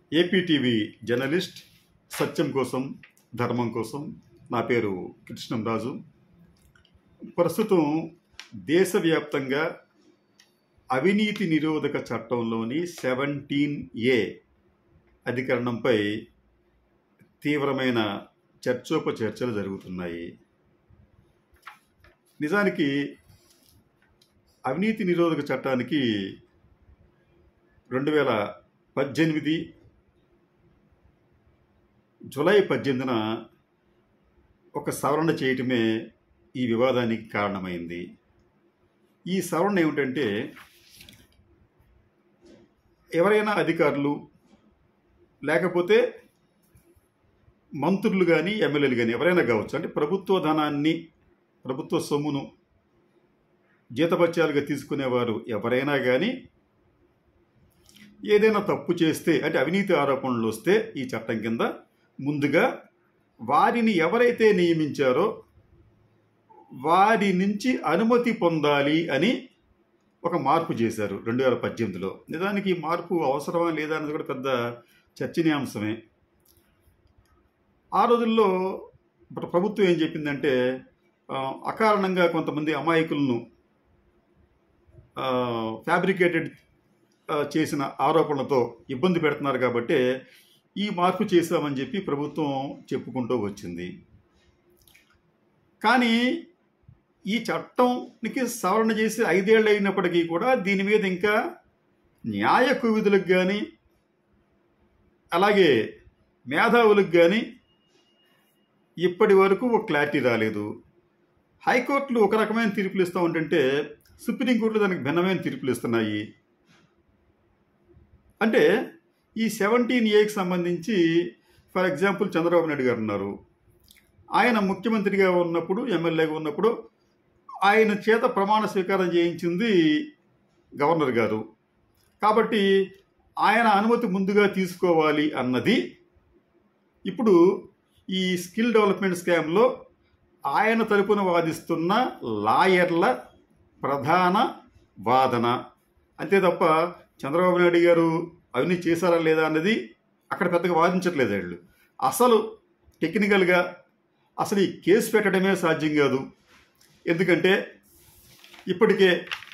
APTV journalist సత్యం కోసం ధర్మం కోసం నా పేరు కృష్ణంరాజు ప్రస్తుతం దేశవ్యాప్తంగా అవినీతి నిరోధక చట్టంలోని సెవెంటీన్ ఏ అధికరణంపై తీవ్రమైన చర్చోపచర్చలు జరుగుతున్నాయి నిజానికి అవినీతి నిరోధక చట్టానికి రెండు వేల పద్దెనిమిది జూలై పద్దెనిమిదిన ఒక సవరణ చేయటమే ఈ వివాదానికి కారణమైంది ఈ సవరణ ఏమిటంటే ఎవరైనా అధికారులు లేకపోతే మంత్రులు కానీ ఎమ్మెల్యేలు కానీ ఎవరైనా కావచ్చు అంటే ప్రభుత్వ ధనాన్ని ప్రభుత్వ సొమ్మును జీతభత్యాలుగా తీసుకునేవారు ఎవరైనా కానీ ఏదైనా తప్పు చేస్తే అంటే అవినీతి ఆరోపణలు వస్తే ఈ చట్టం కింద ముందుగా వారిని ఎవరైతే నియమించారో వారి నుంచి అనుమతి పొందాలి అని ఒక మార్పు చేశారు రెండు వేల పద్దెనిమిదిలో నిజానికి ఈ మార్పు అవసరమా లేదా అనేది కూడా పెద్ద చర్చనీయాంశమే ఆ రోజుల్లో ఇప్పుడు ప్రభుత్వం ఏం చెప్పిందంటే ఆ, అకారణంగా కొంతమంది అమాయకులను ఫ్యాబ్రికేటెడ్ చేసిన ఆరోపణలతో ఇబ్బంది పెడుతున్నారు కాబట్టి ఈ మార్పు చేశామని చెప్పి ప్రభుత్వం చెప్పుకుంటూ వచ్చింది కానీ ఈ చట్టంకి సవరణ చేసి ఐదేళ్ళు అయినప్పటికీ కూడా దీని మీద ఇంకా న్యాయ కువిధులకు కానీ అలాగే మేధావులకు కానీ ఇప్పటి వరకు ఒక క్లారిటీ రాలేదు హైకోర్టులు ఒక రకమైన తీర్పులు ఇస్తూ ఉంటుంటే సుప్రీంకోర్టులు దానికి భిన్నమైన తీర్పులు ఇస్తున్నాయి అంటే ఈ సెవెంటీన్ ఏకి సంబంధించి ఫర్ ఎగ్జాంపుల్ చంద్రబాబు నాయుడు గారు ఉన్నారు ఆయన ముఖ్యమంత్రిగా ఉన్నప్పుడు ఎమ్మెల్యేగా ఉన్నప్పుడు ఆయన చేత ప్రమాణ స్వీకారం చేయించింది గవర్నర్ గారు కాబట్టి ఆయన అనుమతి ముందుగా తీసుకోవాలి అన్నది ఇప్పుడు ఈ స్కిల్ డెవలప్మెంట్ స్కామ్లో ఆయన తరపున వాదిస్తున్న లాయర్ల ప్రధాన వాదన అంతే తప్ప చంద్రబాబు నాయుడు గారు అవినీతి చేశారా లేదా అన్నది అక్కడ పెద్దగా వాదించట్లేదు వీళ్ళు అసలు టెక్నికల్గా అసలు ఈ కేసు పెట్టడమే సాధ్యం కాదు ఎందుకంటే ఇప్పటికే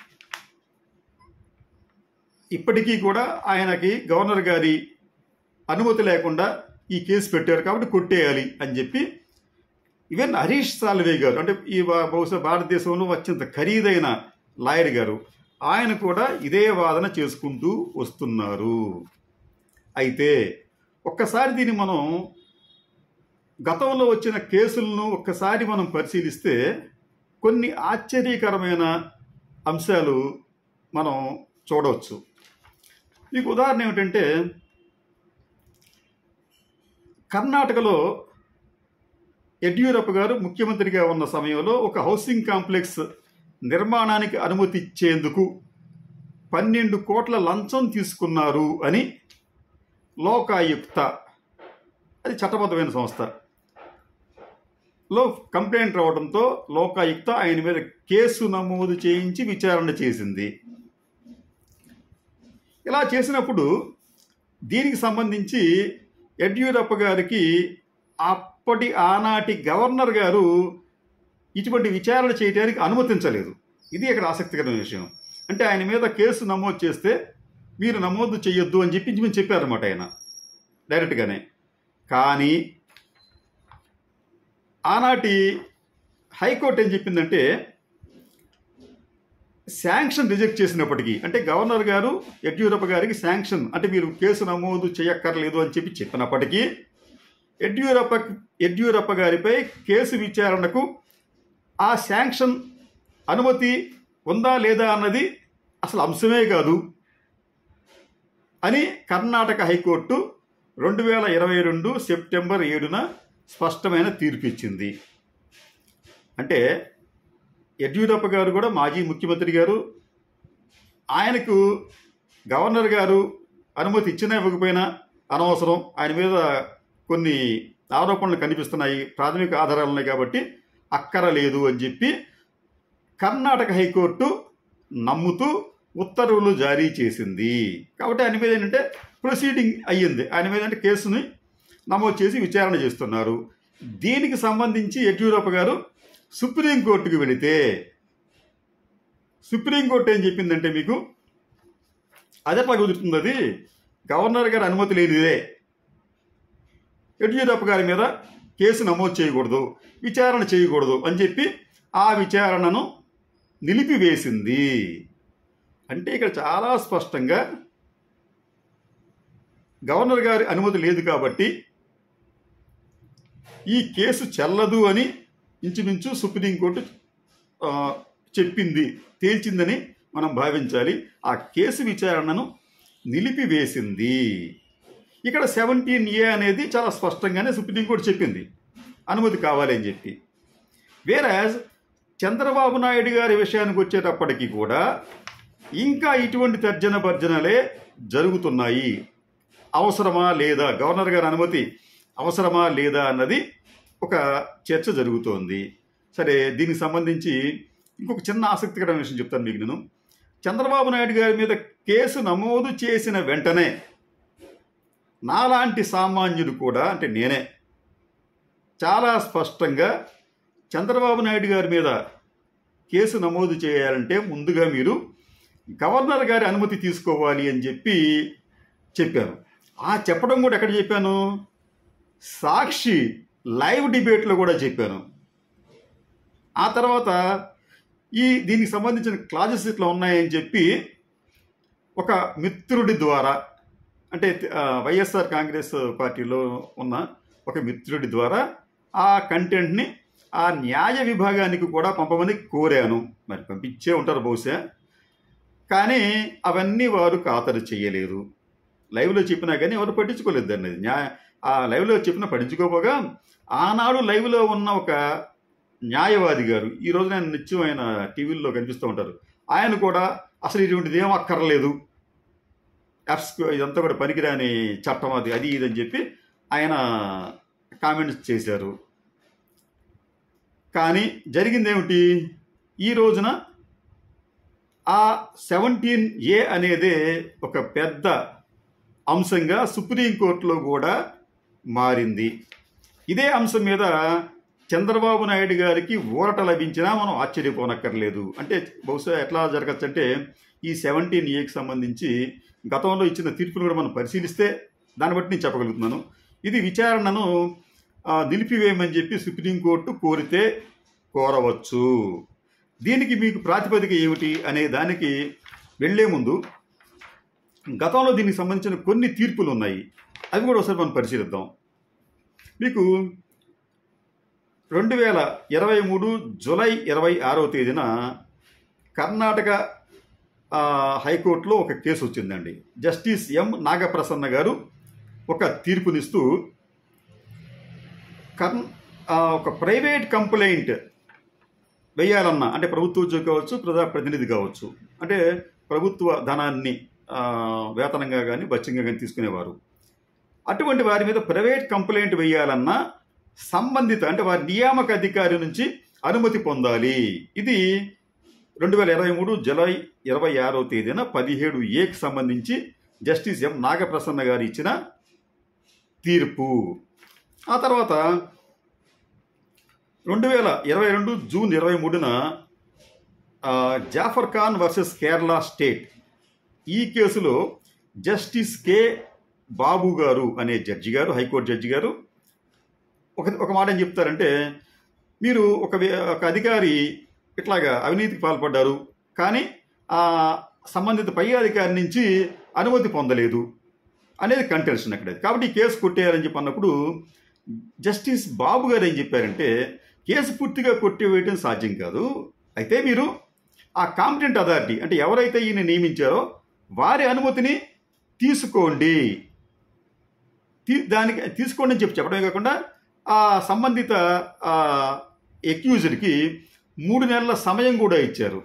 ఇప్పటికీ కూడా ఆయనకి గవర్నర్ గారి అనుమతి లేకుండా ఈ కేసు పెట్టారు కాబట్టి కొట్టేయాలి అని చెప్పి ఈవెన్ హరీష్ సాల్వే గారు అంటే ఈ బా- బహుశా భారతదేశంలో అత్యంత ఖరీదైన లాయర్ గారు ఆయన కూడా ఇదే వాదన చేసుకుంటూ వస్తున్నారు అయితే ఒక్కసారి దీన్ని మనం గతంలో వచ్చిన కేసులను ఒక్కసారి మనం పరిశీలిస్తే కొన్ని ఆశ్చర్యకరమైన అంశాలు మనం చూడవచ్చు మీకు ఉదాహరణ ఏమిటంటే కర్ణాటకలో యడ్యూరప్ప గారు ముఖ్యమంత్రిగా ఉన్న సమయంలో ఒక హౌసింగ్ కాంప్లెక్స్ నిర్మాణానికి అనుమతి ఇచ్చేందుకు పన్నెండు కోట్ల లంచం తీసుకున్నారు అని లోకాయుక్త అది చట్టబద్ధమైన సంస్థ లో కంప్లైంట్ రావడంతో లోకాయుక్త ఆయన మీద కేసు నమోదు చేయించి విచారణ చేసింది ఇలా చేసినప్పుడు దీనికి సంబంధించి యడ్యూరప్ప గారికి అప్పటి ఆనాటి గవర్నర్ గారు ఇటువంటి విచారణ చేయడానికి అనుమతించలేదు ఇది ఇక్కడ ఆసక్తికరమైన విషయం అంటే ఆయన మీద కేసు నమోదు చేస్తే మీరు నమోదు చేయొద్దు అని చెప్పి మేము చెప్పారన్నమాట ఆయన డైరెక్ట్గానే కానీ ఆనాటి హైకోర్టు ఏం చెప్పిందంటే శాంక్షన్ రిజెక్ట్ చేసినప్పటికీ అంటే గవర్నర్ గారు యడ్యూరప్ప గారికి శాంక్షన్ అంటే మీరు కేసు నమోదు చేయక్కర్లేదు అని చెప్పి చెప్పినప్పటికీ యడ్యూరప్ప యడ్యూరప్ప గారిపై కేసు విచారణకు ఆ శాంక్షన్ అనుమతి ఉందా లేదా అన్నది అసలు అంశమే కాదు అని కర్ణాటక హైకోర్టు రెండు వేల ఇరవై రెండు సెప్టెంబర్ ఏడున స్పష్టమైన తీర్పు ఇచ్చింది అంటే యడ్యూరప్ప గారు కూడా మాజీ ముఖ్యమంత్రి గారు ఆయనకు గవర్నర్ గారు అనుమతి ఇచ్చినా ఇవ్వకపోయినా అనవసరం ఆయన మీద కొన్ని ఆరోపణలు కనిపిస్తున్నాయి ప్రాథమిక ఆధారాలు ఉన్నాయి కాబట్టి అక్కరలేదు అని చెప్పి కర్ణాటక హైకోర్టు నమ్ముతూ ఉత్తర్వులు జారీ చేసింది కాబట్టి ఆయన మీద ఏంటంటే ప్రొసీడింగ్ అయ్యింది ఆయన మీద అంటే కేసుని నమోదు చేసి విచారణ చేస్తున్నారు దీనికి సంబంధించి యడ్యూరప్ప గారు సుప్రీంకోర్టుకు వెళితే సుప్రీంకోర్టు ఏం చెప్పిందంటే మీకు అదెట్లా కుదురుతుంది అది గవర్నర్ గారి అనుమతి లేనిదే యడ్యూరప్ప గారి మీద కేసు నమోదు చేయకూడదు విచారణ చేయకూడదు అని చెప్పి ఆ విచారణను నిలిపివేసింది అంటే ఇక్కడ చాలా స్పష్టంగా గవర్నర్ గారి అనుమతి లేదు కాబట్టి ఈ కేసు చెల్లదు అని ఇంచుమించు సుప్రీంకోర్టు ఆ, చెప్పింది తేల్చిందని మనం భావించాలి ఆ కేసు విచారణను నిలిపివేసింది ఇక్కడ సెవెంటీన్ ఏ అనేది చాలా స్పష్టంగానే సుప్రీంకోర్టు చెప్పింది అనుమతి కావాలి అని చెప్పి వేరే చంద్రబాబు నాయుడు గారి విషయానికి వచ్చేటప్పటికి కూడా ఇంకా ఇటువంటి తర్జన భర్జనలే జరుగుతున్నాయి అవసరమా లేదా గవర్నర్ గారి అనుమతి అవసరమా లేదా అన్నది ఒక చర్చ జరుగుతోంది సరే దీనికి సంబంధించి ఇంకొక చిన్న ఆసక్తికరమైన విషయం చెప్తాను మీకు నేను చంద్రబాబు నాయుడు గారి మీద కేసు నమోదు చేసిన వెంటనే నాలాంటి సామాన్యుడు కూడా అంటే నేనే చాలా స్పష్టంగా చంద్రబాబు నాయుడు గారి మీద కేసు నమోదు చేయాలంటే ముందుగా మీరు గవర్నర్ గారి అనుమతి తీసుకోవాలి అని చెప్పి చెప్పాను ఆ చెప్పడం కూడా ఎక్కడ చెప్పాను సాక్షి లైవ్ డిబేట్లో కూడా చెప్పాను ఆ తర్వాత ఈ దీనికి సంబంధించిన క్లాజెస్ ఇట్లా ఉన్నాయని చెప్పి ఒక మిత్రుడి ద్వారా అంటే ఆ, వైఎస్ఆర్ కాంగ్రెస్ పార్టీలో ఉన్న ఒక మిత్రుడి ద్వారా ఆ కంటెంట్ని ఆ న్యాయ విభాగానికి కూడా పంపమని కోరాను మరి పంపించే ఉంటారు బహుశా కానీ అవన్నీ వారు ఖాతరు చేయలేదు లైవ్లో చెప్పినా కానీ ఎవరు పట్టించుకోలేదు దాన్ని న్యాయ ఆ లైవ్లో చెప్పినా పట్టించుకోపోగా ఆనాడు లైవ్లో ఉన్న ఒక న్యాయవాది గారు ఈ రోజు నేను నిత్యం ఆయన టీవీల్లో కనిపిస్తూ ఉంటారు ఆయన కూడా అసలు ఇటువంటిది ఏం అక్కర్లేదు ఎఫ్స్ ఇదంతా కూడా పనికిరాని చట్టం అది అది ఇది అని చెప్పి ఆయన కామెంట్స్ చేశారు కానీ జరిగిందేమిటి ఈ రోజున ఆ సెవెంటీన్ ఏ అనేదే ఒక పెద్ద అంశంగా సుప్రీంకోర్టులో కూడా మారింది ఇదే అంశం మీద చంద్రబాబు నాయుడు గారికి ఊరట లభించినా మనం ఆశ్చర్యపోనక్కర్లేదు అంటే బహుశా ఎట్లా జరగచ్చు అంటే ఈ సెవెంటీన్ ఏకి సంబంధించి గతంలో ఇచ్చిన తీర్పును కూడా మనం పరిశీలిస్తే దాన్ని బట్టి నేను చెప్పగలుగుతున్నాను ఇది విచారణను ఆ, నిలిపివేయమని చెప్పి సుప్రీంకోర్టు కోరితే కోరవచ్చు దీనికి మీకు ప్రాతిపదిక ఏమిటి అనే దానికి వెళ్లే ముందు గతంలో దీనికి సంబంధించిన కొన్ని తీర్పులు ఉన్నాయి అవి కూడా ఒకసారి మనం పరిశీలిద్దాం మీకు రెండు వేల ఇరవై మూడు జూలై ఇరవై ఆరవ తేదీన కర్ణాటక ఆ, హైకోర్టులో ఒక కేసు వచ్చిందండి జస్టిస్ ఎం నాగప్రసన్న గారు ఒక తీర్పునిస్తూ కర్ణ ఆ, ఒక ప్రైవేట్ కంప్లైంట్ వేయాలన్నా అంటే ప్రభుత్వ ఉద్యోగి కావచ్చు ప్రజాప్రతినిధి కావచ్చు అంటే ప్రభుత్వ ధనాన్ని ఆ, వేతనంగా కానీ బచ్చంగా కానీ తీసుకునేవారు అటువంటి వారి మీద ప్రైవేట్ కంప్లైంట్ వేయాలన్నా సంబంధిత అంటే వారి నియామక అధికారి నుంచి అనుమతి పొందాలి ఇది రెండు వేల ఇరవై మూడు జూలై ఇరవై ఆరో తేదీన పదిహేడు ఏకి సంబంధించి జస్టిస్ ఎం నాగప్రసన్న గారు ఇచ్చిన తీర్పు ఆ తర్వాత రెండు వేల ఇరవై రెండు జూన్ ఇరవై మూడున ఆ, జాఫర్ ఖాన్ వర్సెస్ కేరళ స్టేట్ ఈ కేసులో జస్టిస్ కె బాబు గారు అనే జడ్జి గారు హైకోర్టు జడ్జి గారు ఒక ఒక మాట ఏం చెప్తారంటే మీరు ఒక వే- ఒక అధికారి ఇట్లాగా అవినీతికి పాల్పడ్డారు కానీ ఆ సంబంధిత పై అధికారి నుంచి అనుమతి పొందలేదు అనేది కంటెన్షన్ అక్కడ కాబట్టి ఈ కేసు కొట్టేయాలని చెప్పి అన్నప్పుడు జస్టిస్ బాబు గారు ఏం చెప్పారంటే కేసు పూర్తిగా కొట్టివేయడం సాధ్యం కాదు అయితే మీరు ఆ కాంపిటెంట్ అథారిటీ అంటే ఎవరైతే ఈయన నియమించారో వారి అనుమతిని తీసుకోండి తీ- దానికి తీసుకోండి అని చెప్పి చెప్పడమే కాకుండా ఆ సంబంధిత ఎక్యూజ్డ్కి మూడు నెలల సమయం కూడా ఇచ్చారు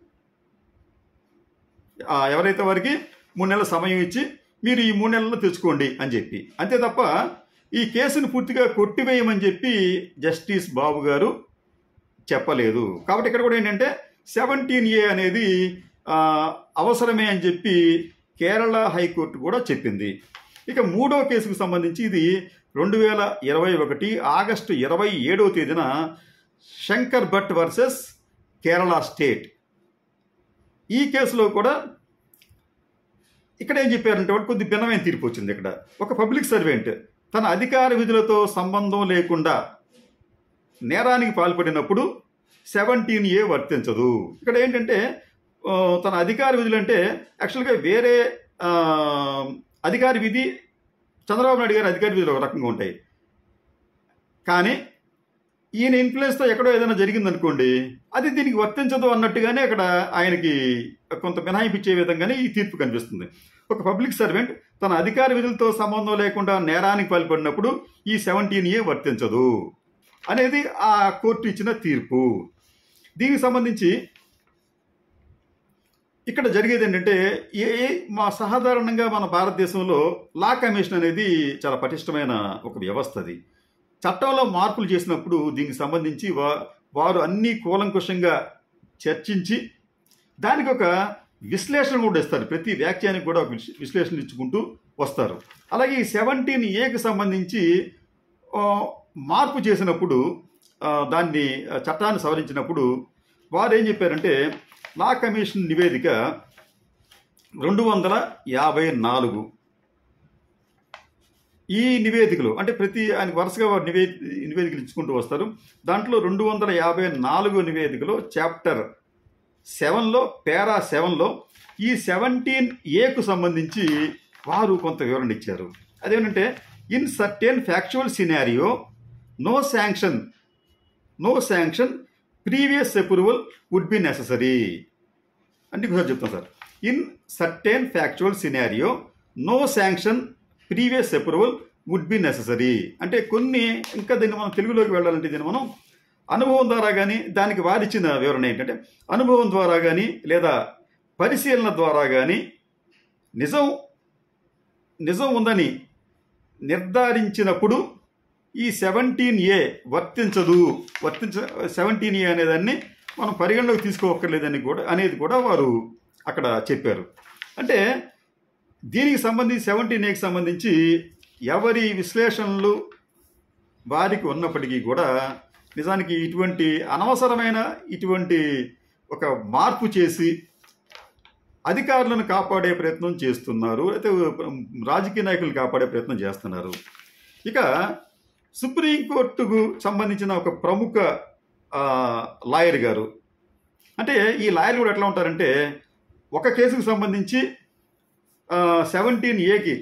ఆ, ఎవరైతే వారికి మూడు నెలల సమయం ఇచ్చి మీరు ఈ మూడు నెలల్లో తెచ్చుకోండి అని చెప్పి అంతే తప్ప ఈ కేసును పూర్తిగా కొట్టివేయమని చెప్పి జస్టిస్ బాబు గారు చెప్పలేదు కాబట్టి ఇక్కడ కూడా ఏంటంటే సెవెంటీన్ ఏ అనేది ఆ, అవసరమే అని చెప్పి కేరళ హైకోర్టు కూడా చెప్పింది ఇక మూడో కేసుకు సంబంధించి ఇది రెండు వేల ఇరవై ఒకటి ఆగస్టు ఇరవై ఏడవ తేదీన శంకర్ భట్ వర్సెస్ కేరళ స్టేట్ ఈ కేసులో కూడా ఇక్కడ ఏం చెప్పారంటే వాడు కొద్ది భిన్నమైన తీర్పు వచ్చింది ఇక్కడ ఒక పబ్లిక్ సర్వెంట్ తన అధికార విధులతో సంబంధం లేకుండా నేరానికి పాల్పడినప్పుడు సెవెంటీన్ ఏ వర్తించదు ఇక్కడ ఏంటంటే ఆ, తన అధికార విధులు అంటే యాక్చువల్గా వేరే ఆ, అధికారి విధి చంద్రబాబు నాయుడు గారి అధికార విధులు ఒక రకంగా ఉంటాయి కానీ ఈయన ఇన్ఫ్లుయెన్స్తో ఎక్కడో ఏదైనా జరిగిందనుకోండి అది దీనికి వర్తించదు అన్నట్టుగానే అక్కడ ఆయనకి కొంత మినహాయింపు ఇచ్చే విధంగానే ఈ తీర్పు కనిపిస్తుంది ఒక పబ్లిక్ సర్వెంట్ తన అధికార విధులతో సంబంధం లేకుండా నేరానికి పాల్పడినప్పుడు ఈ సెవెంటీన్ ఏ వర్తించదు అనేది ఆ కోర్టు ఇచ్చిన తీర్పు దీనికి సంబంధించి ఇక్కడ జరిగేది ఏంటంటే ఏ ఏ- మా సాధారణంగా మన భారతదేశంలో లా కమిషన్ అనేది చాలా పటిష్టమైన ఒక వ్యవస్థ అది చట్టంలో మార్పులు చేసినప్పుడు దీనికి సంబంధించి వా వారు అన్ని కూలంకుషంగా చర్చించి దానికి ఒక విశ్లేషణ కూడా ఇస్తారు ప్రతి వ్యాఖ్యానికి కూడా ఒక విశ్- విశ్లేషణ ఇచ్చుకుంటూ వస్తారు అలాగే ఈ సెవెంటీన్ ఏకి సంబంధించి ఆ, మార్పు చేసినప్పుడు ఆ, దాన్ని ఆ, చట్టాన్ని సవరించినప్పుడు వారు ఏం చెప్పారంటే లా కమిషన్ నివేదిక రెండు వందల యాభై నాలుగు ఈ నివేదికలు అంటే ప్రతి ఆయన వరుసగా వారు నివే నివేదికలు ఇచ్చుకుంటూ వస్తారు దాంట్లో రెండు వందల యాభై నాలుగు నివేదికలో చాప్టర్ సెవెన్లో పేరా సెవెన్లో ఈ సెవెంటీన్ ఏకు సంబంధించి వారు కొంత వివరణ ఇచ్చారు అదేంటంటే in certain factual scenario no sanction no sanction previous approval would be necessary అంటే ఇంకోసారి చెప్తాను sir in certain factual scenario no sanction previous approval would be necessary అంటే కొన్ని ఇంకా దీన్ని మనం తెలుగులోకి వెళ్ళాలంటే దీన్ని మనం అనుభవం ద్వారా కానీ దానికి వారిచ్చిన వివరణ ఏంటంటే అనుభవం ద్వారా కానీ లేదా పరిశీలన ద్వారా కానీ నిజం నిజం ఉందని నిర్ధారించినప్పుడు ఈ సెవెంటీన్ ఏ వర్తించదు వర్తించ సెవెంటీన్ ఏ అనేదాన్ని మనం పరిగణలోకి తీసుకోవక్కర్లేదని కూడా అనేది కూడా వారు అక్కడ చెప్పారు అంటే దీనికి సంబంధించి సెవెంటీన్ ఏకి సంబంధించి ఎవరి విశ్లేషణలు వారికి ఉన్నప్పటికీ కూడా నిజానికి ఇటువంటి అనవసరమైన ఇటువంటి ఒక మార్పు చేసి అధికారులను కాపాడే ప్రయత్నం చేస్తున్నారు అయితే రాజకీయ నాయకులను కాపాడే ప్రయత్నం చేస్తున్నారు ఇక సుప్రీంకోర్టుకు సంబంధించిన ఒక ప్రముఖ ఆ, లాయర్ గారు అంటే ఈ లాయర్ కూడా ఎట్లా ఉంటారంటే ఒక కేసుకు సంబంధించి సెవెంటీన్ ఏకి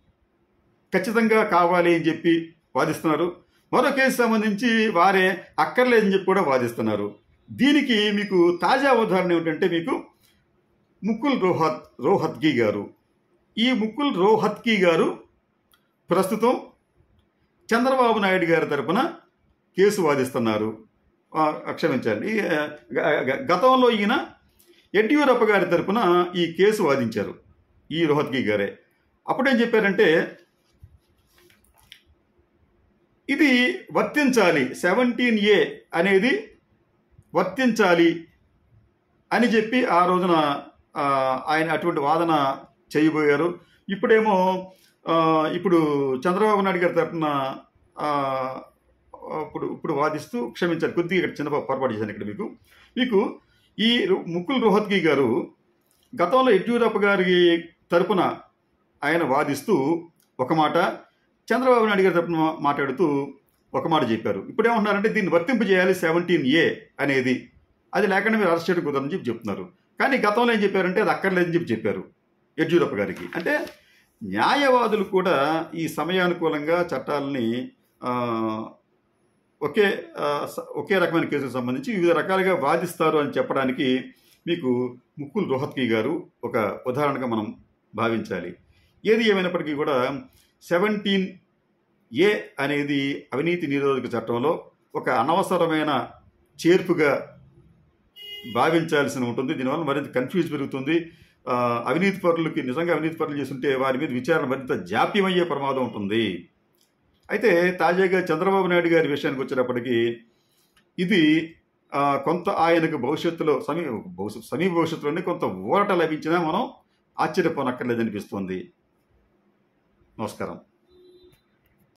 ఖచ్చితంగా కావాలి అని చెప్పి వాదిస్తున్నారు మరో కేసు సంబంధించి వారే అక్కర్లేదని చెప్పి కూడా వాదిస్తున్నారు దీనికి మీకు తాజా ఉదాహరణ ఏమిటంటే మీకు ముకుల్ రోహత్ రోహత్గి గారు ఈ ముకుల్ రోహత్కి గారు ప్రస్తుతం చంద్రబాబు నాయుడు గారి తరపున కేసు వాదిస్తున్నారు ఆ, క్షమించాలి ఈ, ఆ, గ- గ- గతంలో ఈయన యడ్యూరప్ప గారి తరపున ఈ కేసు వాదించారు ఈ రోహత్గి గారే అప్పుడేం చెప్పారంటే ఇది వర్తించాలి సెవెంటీన్ ఏ అనేది వర్తించాలి అని చెప్పి ఆ రోజున ఆ, ఆయన అటువంటి వాదన చేయబోయారు ఇప్పుడేమో ఆ, ఇప్పుడు చంద్రబాబు నాయుడు గారి తరఫున ఇప్పుడు ఇప్పుడు వాదిస్తూ క్షమించారు కొద్దిగా ఇక్కడ చిన్న పొరపాటు చేశాను ఇక్కడ మీకు మీకు ఈ రు- ముకుల్ రోహత్గి గారు గతంలో యడ్యూరప్ప గారి తరపున ఆయన వాదిస్తూ ఒక మాట చంద్రబాబు నాయుడు గారి తరపున మాట్లాడుతూ ఒక మాట చెప్పారు ఇప్పుడు ఏమంటున్నారంటే దీన్ని వర్తింపజేయాలి సెవెంటీన్ ఏ అనేది అది లేకుండా మీరు అరెస్ట్ చేయడం కుదరని చెప్పి చెప్తున్నారు కానీ గతంలో ఏం చెప్పారంటే అది అక్కర్లేదని చెప్పి చెప్పారు యడ్యూరప్ప గారికి అంటే న్యాయవాదులు కూడా ఈ సమయానుకూలంగా చట్టాలని ఆ, ఒకే ఆ, స- ఒకే రకమైన కేసుకు సంబంధించి వివిధ రకాలుగా వాదిస్తారు అని చెప్పడానికి మీకు ముక్కుల్ రోహత్కి గారు ఒక ఉదాహరణగా మనం భావించాలి ఏది ఏమైనప్పటికీ కూడా సెవెంటీన్ ఏ అనేది అవినీతి నిరోధక చట్టంలో ఒక అనవసరమైన చేర్పుగా భావించాల్సి ఉంటుంది దీనివల్ల మరింత కన్ఫ్యూజ్ పెరుగుతుంది ఆ, అవినీతి పరులకి నిజంగా అవినీతి పరులు చేస్తుంటే వారి మీద విచారణ మరింత జాప్యమయ్యే ప్రమాదం ఉంటుంది అయితే తాజాగా చంద్రబాబు నాయుడు గారి విషయానికి వచ్చేటప్పటికి ఇది ఆ, కొంత ఆయనకు భవిష్యత్తులో సమీ భవిష్యత్ సమీప భవిష్యత్తులోనే కొంత ఊరట లభించినా మనం ఆశ్చర్యపోనక్కర్లేదనిపిస్తుంది నమస్కారం